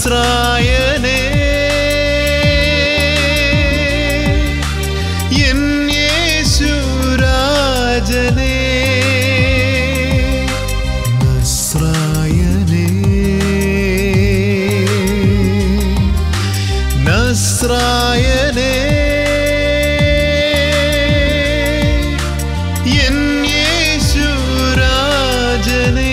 നസ്രായനേ N യേശുരാജനേ നസ്രായനേ നസ്രായനേ N യേശുരാജനേ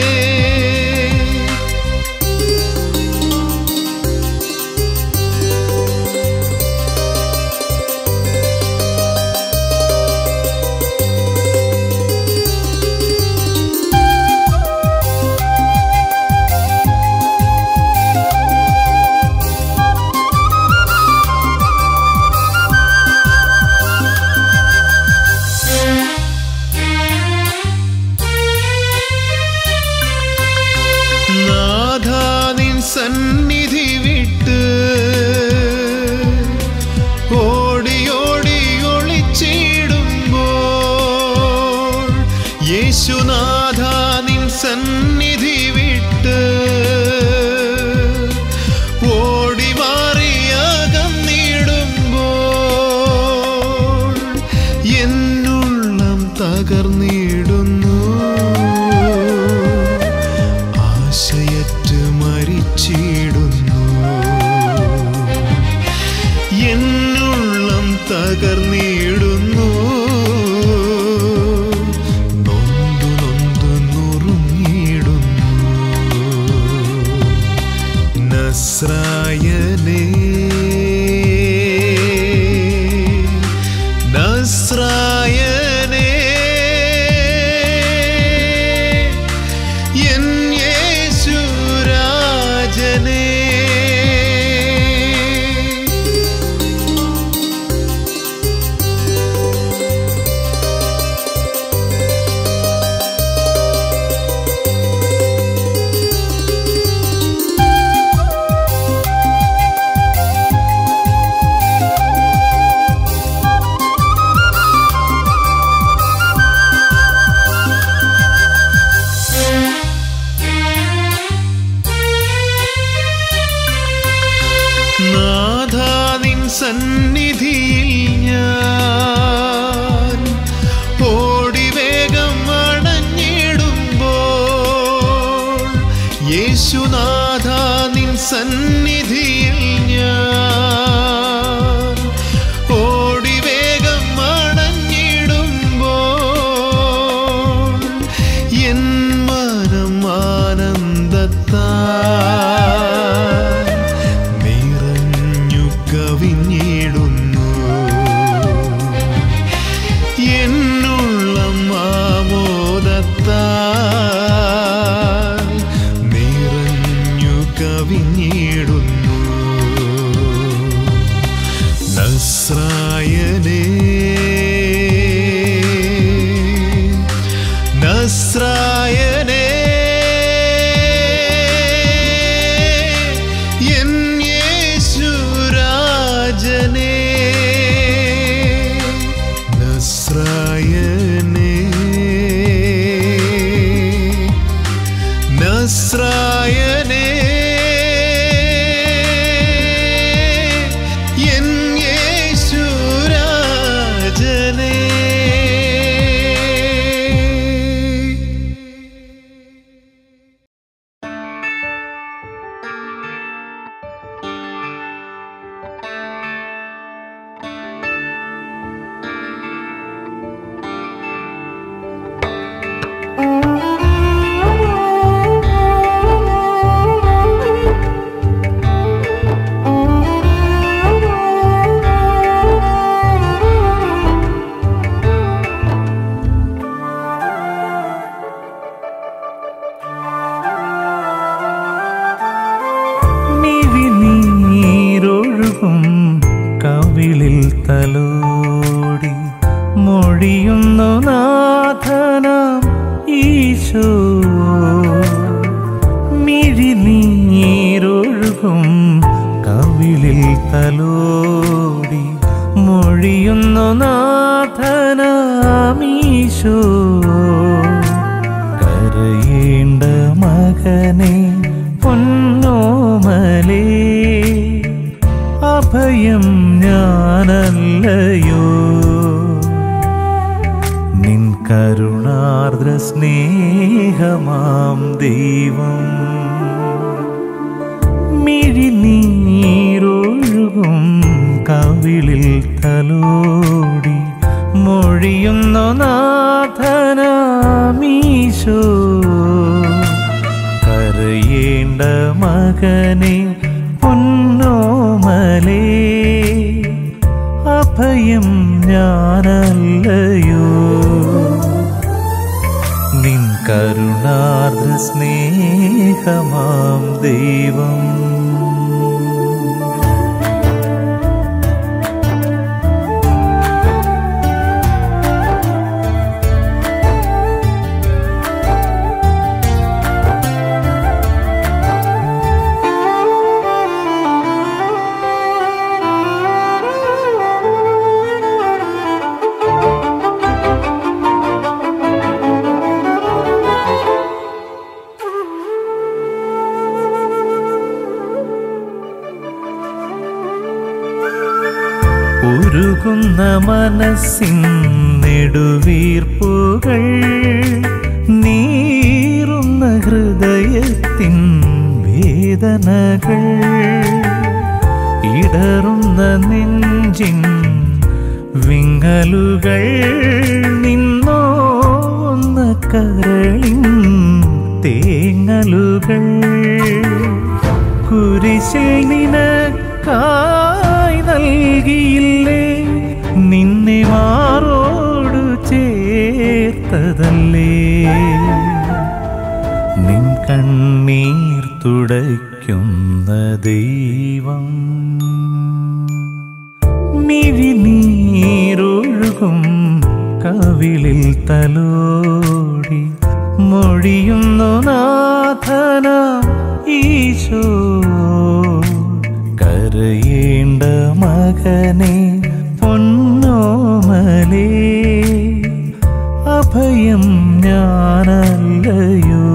നാഥാ നിൻ സന്നിധി വിട്ട് ഓടി ഓടി ഒളിച്ചിടുമ്പോൾ യേശുനാഥാ നിൻ സന്നിധി വിട്ട് ഓടി മാറിയകന്നിടുമ്പോൾ എന്നുള്ളം തകർന്നിടുന്നു ആശയറ്റ് മരിച്ചിടുന്നു എന്നുള്ളം തകർന്നിടുന്നു നൊന്തു നൊന്തു നുറുങ്ങിടുന്നു നസ്രായനേ നസ്രായനേ എൻ യേശുരാജനേ നാഥാ നിൻ സന്നിധിയിൽ ഞാൻ ഓടി വേഗം അണഞ്ഞിടുമ്പോൾ യേശുനാഥാ നിൻ സന്നിധിയിൽ ഞാൻ ഓടി വേഗം അണഞ്ഞിടുമ്പോൾ എൻ മനം ആനന്ദത്താൽ നിറഞ്ഞു കവിഞ്ഞിടുന്നു എന്നുള്ളം ആമോദത്താൽ നിറഞ്ഞു കവിഞ്ഞിടുന്നു നസ്രായനേ നസ്രായനേ എൻ യേശുരാജനേ നസ്രായനേ നസ്രായനേ എൻ യേശുരാജനേ മിഴിനീരൊഴുകും കവിളിൽ തലോടി മൊഴിയുന്നു നാഥനാം ഈശോ മിഴിനീരൊഴുകും കവിളിൽ തലോടി മൊഴിയുന്നു നാഥനാം ഈശോ കരയേണ്ട മകനെ പൊന്നോമനെ അഭയം ഞാനല്ലയോ നിൻ കരുണാർദ്ര സ്നേഹമാം ദൈവം മിഴിനീരൊഴുകും കവിളിൽ തലോടി മൊഴിയുന്നു നാഥനാമീശോ കരയേണ്ട മകനെ പൊന്നോമലേ അഭയം ഞാനല്ലയോ നിൻ കരുണാർദ്ര സ്നേഹമാം ദൈവം ഉരുകുന്ന മനസ്സിൻ നെടുവീർപ്പുകൾ നീറുന്ന ഹൃദയത്തിൻ വേദനകൾ ഇടറുന്ന നെഞ്ചിൻ വിങ്ങലുകൾ നിന്നോന്ന കരളിൻ തേങ്ങലുകൾ കുരിശിൽ നിനക്കായി നൽകിയില്ലേ നിന്നെ മാറോട് ചേർത്തതല്ലേ നിൻ കണ്ണീർ തുടയ്ക്കുന്ന ദൈവം മിഴിനീരൊഴുകും കവിളിൽ തലോടി മൊഴിയുന്നു നാഥന ഈശോ കരയേണ്ട മകനെ പൊന്നോമലേ അഭയം ഞാനല്ലയോ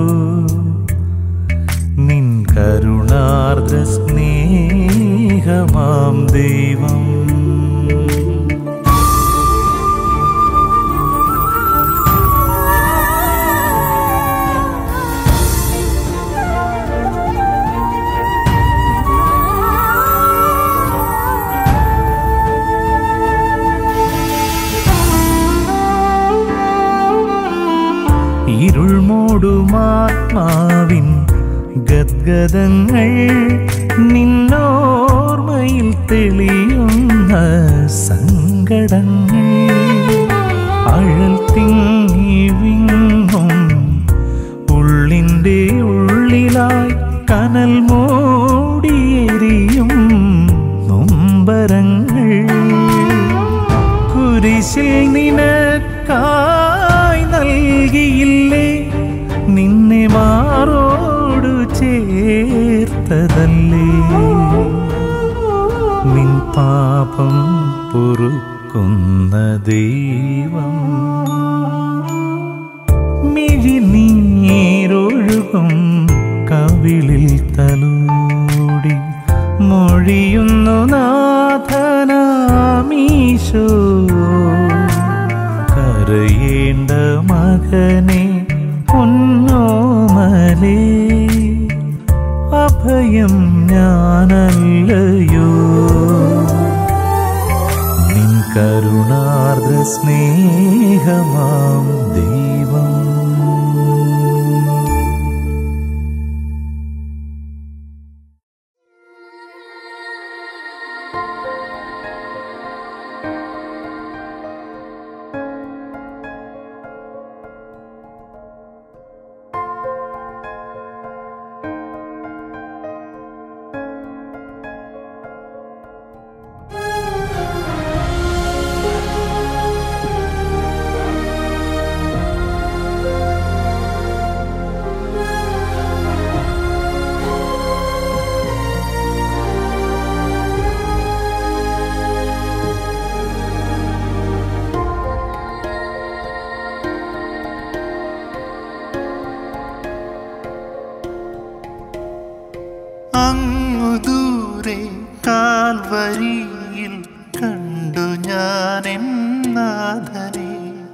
നിൻ കരുണാർദ്ര സ്നേഹമാം ദൈവം ഇരുൾ മൂടുമാത്മാവിൻ ഗദ്ഗതങ്ങൾ നിന്നോർമ്മയിൽ തെളിയുന്ന സങ്കടങ്ങൾ അഴൽ തിങ്ങി വിങ്ങും ഉള്ളിൻ്റെ ഉള്ളിലായി കനൽ മൂടിയെരിയും നൊമ്പരങ്ങൾ കുരിശിൽ നിനക്കായി നൽകിയില്ലേ നിന്നെ മാറോടു ചേർത്തതല്ലേ നിൻ പാപം പൊറുക്കുന്ന ദൈവം മിഴിനീരൊഴുകും കവിളിൽ തലോടി മൊഴിയുന്നു നാഥനാമീശോ കരയേണ്ട മകനെ പൊന്നോമലേ അഭയം ഞാനല്ലയോ നിൻ കരുണാർദ്ര സ്നേഹമാം ദൈവം ും അങ്ങു ദൂരെ കാൽവരിയിൽ കണ്ടു ഞാൻ എന്നാഥനെ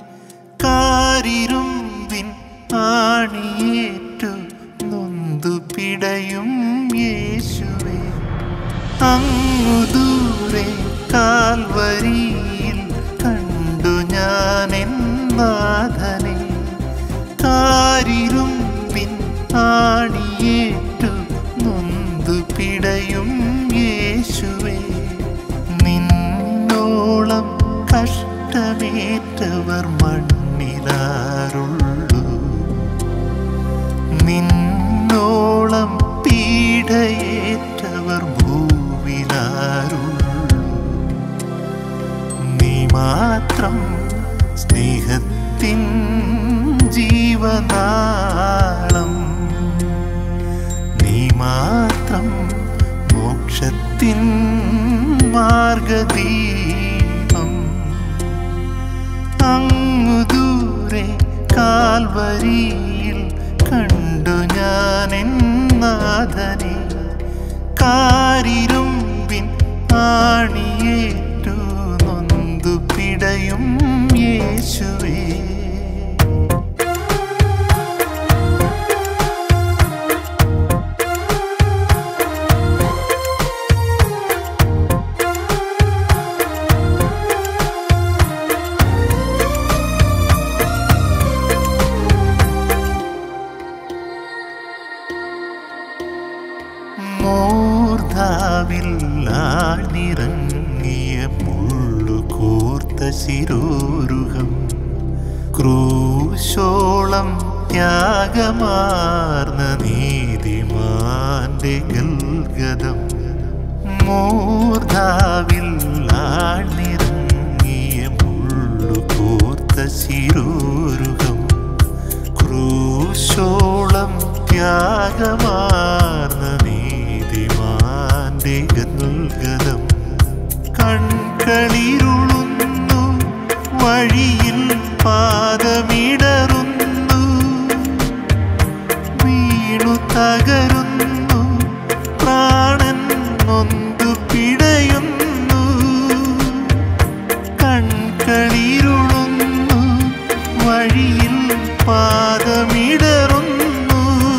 കാരിരുമ്പിൻ ആണിയേറ്റു നൊന്തു പിടയും യേശുവേ അങ്ങു ദൂരെ കാൽവരിയിൽ കണ്ടു ഞാൻ എന്നാഥനെ കാരിരുമ്പിൻ ആണിയേറ്റു നൊന്തു പിടയും യേശുവേ നിന്നോളം കഷ്ടമേറ്റവർ മണ്ണിലാറുള്ളൂ നിന്നോളം പീഡയേറ്റവർ ഭൂവിലാറുള്ളൂ നീ മാത്രം സ്നേഹത്തിൻ ജീവനാളം നീ മാത്രം മോക്ഷത്തിൻ മാർഗദീപം അങ്ങു ദൂരെ കാൽവരിയിൽ കണ്ടു ഞാൻ എന്നാഥനെ കാരിരുമ്പിൻ ആണിയേറ്റു നൊന്തു പിടയും യേശുവേ മൂർധാവിൽ ആണിറങ്ങിയ മുള്ളു കോർത്ത ശിരോരുഹം ക്രൂശോളം ത്യാഗമാർന്ന നീതിമാന്റെ ഗൽഗതം മൂർധാവിൽ ആണിറങ്ങിയ മുള്ളു കോർത്ത ശിരോരുഹം ക്രൂശോളം ത്യാഗമാർന്ന നീതിമാന്റെ ഗൽഗതം കൺകളിരുളുന്നു വഴിയിൽ പാദമിടറുന്നു വീണു തകരുന്നു പ്രാണൻ നൊന്തു പിടയുന്നു കൺകളിരുളുന്നു വഴിയിൽ പാദമിടറുന്നു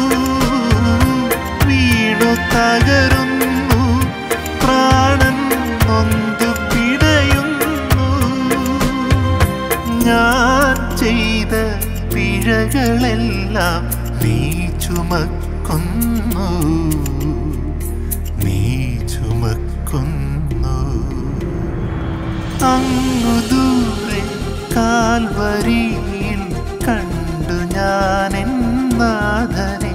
വീണു തകരുന്നു പ്രാണൻ നൊന്തു പിടയുന്നു ഞാൻ ചെയ്ത പിഴകളെല്ലാം നീ ചുമക്കുന്നു നീ ചുമക്കുന്നു അങ്ങു ദൂരെ കാൽവരിയിൽ കണ്ടു ഞാൻ എന്നാഥനെ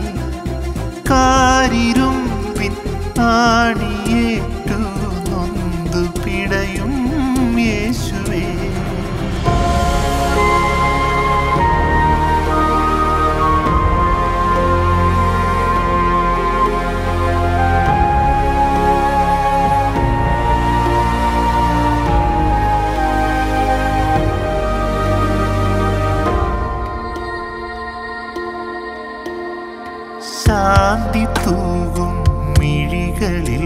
കാരിരുമ്പിൻ ആണിയേറ്റു നൊന്തു പിടയും യേശുവേ ശാന്തി തൂകും മിഴികളിൽ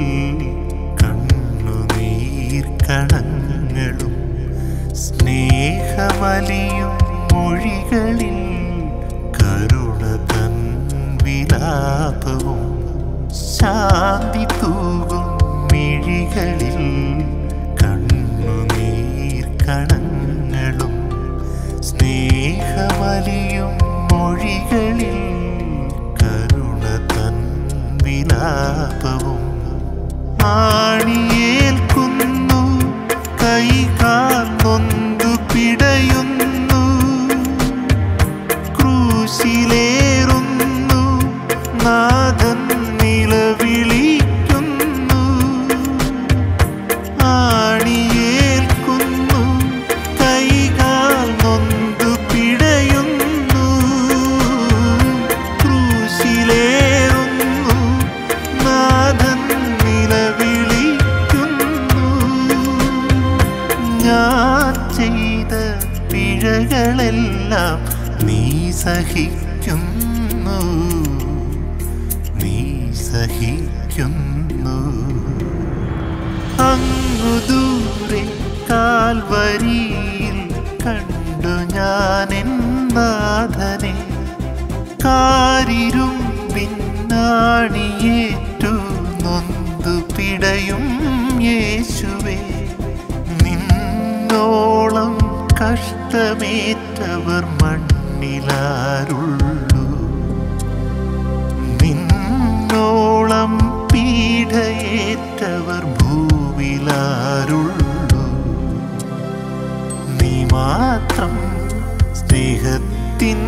കണ്ണുനീർ കണങ്ങളും സ്നേഹമലിയും മൊഴികളിൽ കരുണ തൻ വിലാപവും ശാന്തി തൂകും മിഴികളിൽ കണ്ണുനീർ കണങ്ങളും സ്നേഹമലിയും മൊഴികളിൽ കരുണ തൻ വിലാപവും ആണിയേൽക്കുന്നു കൈകാൽ നൊന്തു പിടയുന്നു ക്രൂശിലേറുന്നു നാഥൻ നിലവിളിക്കുന്നു ആണിയേൽക്കുന്നു കൈകാൽ നൊന്തു പിടയുന്നു ക്രൂശിലേറുന്നു നാഥൻ നിലവിളിക്കുന്നു സഹിക്കുന്നു അങ്ങു ദൂരെ കാൽവരിയിൽ കണ്ടു ഞാൻ നാഥനെ കാരിരും പിന്നാണിയേറ്റു നൊന്തു പിടയും യേശുവേ നിന്നോളം കഷ്ടമേറ്റവർ മണ്ണിലാരുള്ളൂ നിന്നോളം പീഡയേറ്റവർ ഭൂവിലാരുള്ളൂ നീ മാത്രം സ്നേഹത്തിൻ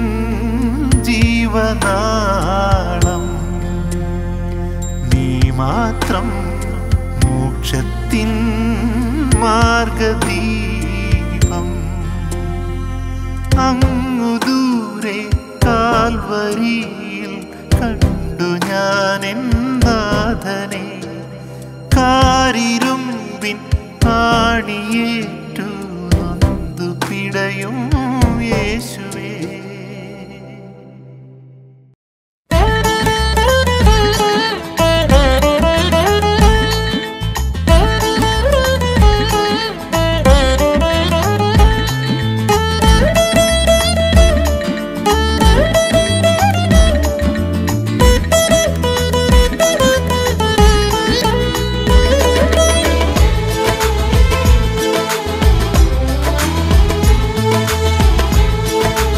ജീവനാളം നീ മാത്രം മോക്ഷത്തിൻ മാർഗദീപം അങ്ങു ദൂരെ കാൽവരിയിൽ കണ്ടു ഞാൻ നാഥനെ കാരിരുമ്പിൻ ആണിയേറ്റു നൊന്തു പിടയും യേശുവേ Thank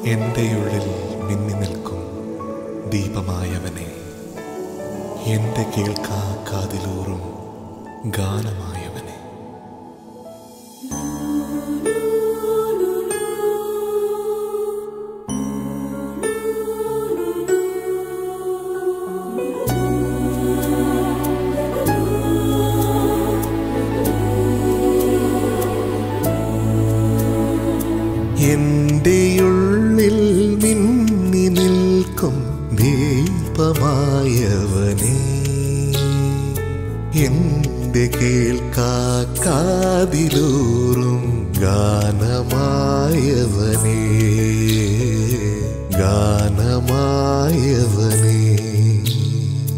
എൻ്റെ ഉള്ളിൽ മിന്നി നിൽക്കും ദീപമായവനെ എൻ്റെ കേൾക്കാ കാതിലൂറും ഗാനമായവനെ എൻ്റെ ഉള്ളിൽ മിന്നി നിൽക്കും ദീപമായവനെ എൻ്റെ കേൾക്കാ കാതിലൂറും ഗാനമായവനെ ഗാനമായവനെ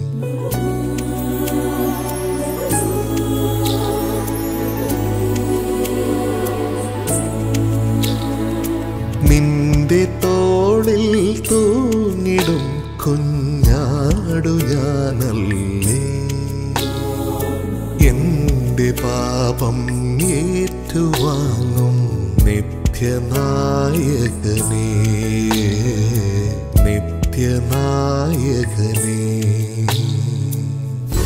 നിന്റെ തോളിൽ തൂങ്ങിടും കുഞ്ഞാടു ഞാനല്ലേ എന്റെ പാപം ഏറ്റുവാങ്ങും നിത്യനായകനേ നിത്യനായകനേ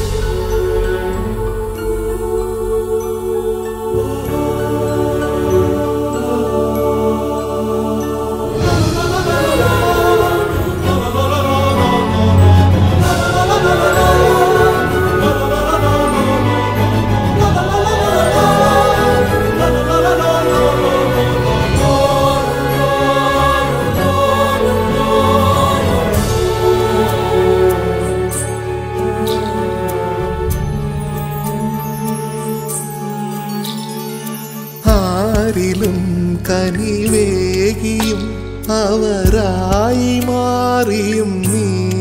ആരിലും കനിവേകിയും അവരായി മാറിയും നീ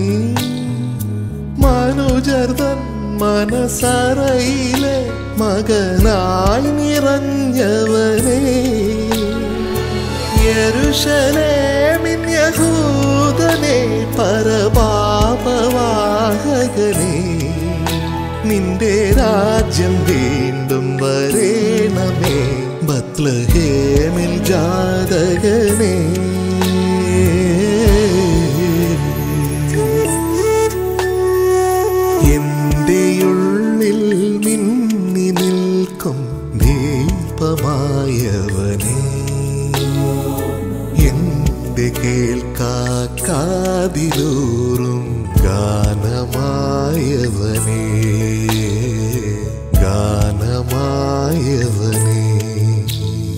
മനുജർതൻ മനസറയിലെ മകനായി നിറഞ്ഞവനെ യരുഷലേമിൻ യഹൂദനെ പരപാപവാഹകനെ നിന്റെ രാജ്യം വീണ്ടും വരേണമേ ബത്ലഹേമിൽ ജാതകനെ എന്റെ ഉള്ളിൽ മിന്നി നിൽക്കും ദീപമായവനെ എന്റെ കേൾക്കാ കാതിലൂറും ഗാനമായവനെ ഗാനമായവനെ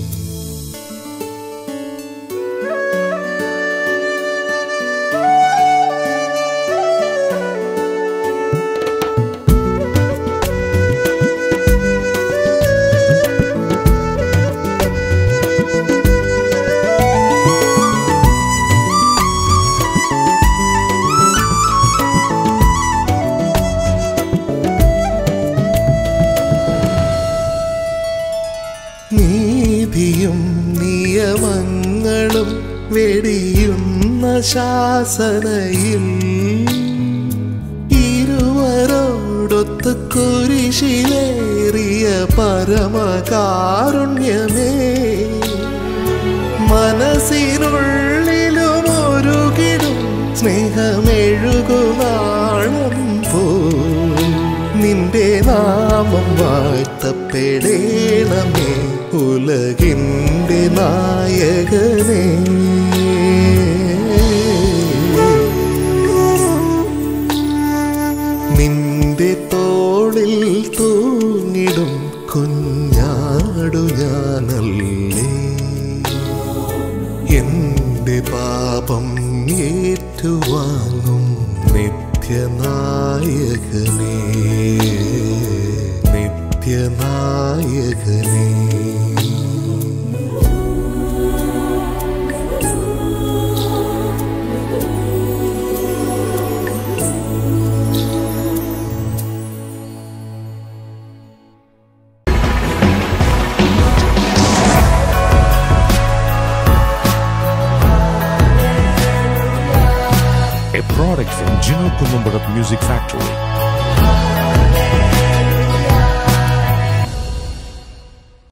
നീതിയും നിയമങ്ങളും വെടിയുന്ന ശാസനയിൽ ഇരുവരോടൊത്ത് കുരിശിലേറിയ പരമകാരുണ്യമേ മനസ്സിനുള്ളിലും ഒരുകിടും സ്നേഹമെഴുകുനാളം പോ നിന്റെ നാമം വാഴ്ത്തപ്പെടേണമേ ഉലകിൻ്റെ നായകനേ നിന്റെ തോളിൽ തൂങ്ങിടും കുഞ്ഞാടു ഞാനല്ലേ എന്റെ പാപം ഏറ്റുവാങ്ങും നിത്യനായകനേ നിത്യനായകനേ a product from Gino Columbarat Music Factory.